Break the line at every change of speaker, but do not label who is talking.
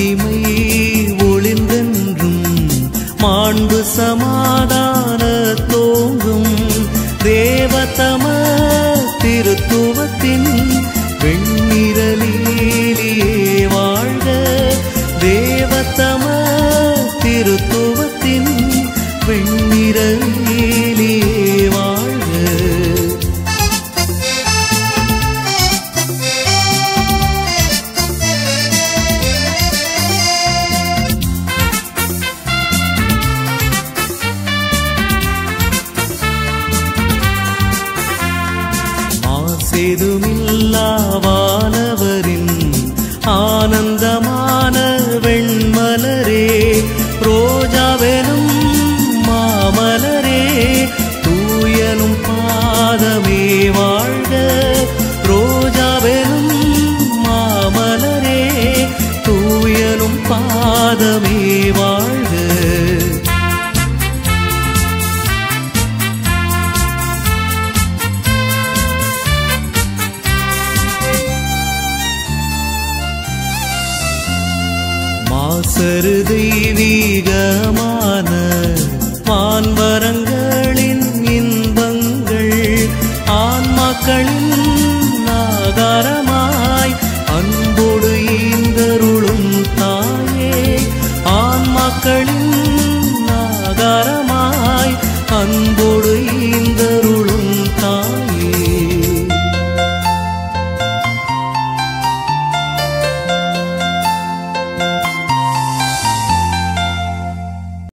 மகிமை ஒளிந்தென்றும் மாண்பு சமாதான தோங்கும் தேவதம திருத்துவத்தின் வெண்ணிரலிலே வாழ்க தேவதம திருத்துவத்தின் வெண்ணிரலிலே வாழ்க மாசெதுமில்லா வானவரின் ஆனந்தமான வெண்மலரே ரோஜாவெனும் மாமலரே தூயனும் பாதமே வாழ்க ரோஜாவெனும் மாமலரே தூயனும் பாதமே வாழ்க மாசரு தெய்வீகமான மான்வரங்களின் இன்பங்கள் ஆன்மாக்களின் ஆதாரமாய் அன்போடு ஈந்தருளும் தாயே ஆன்மாக்களின்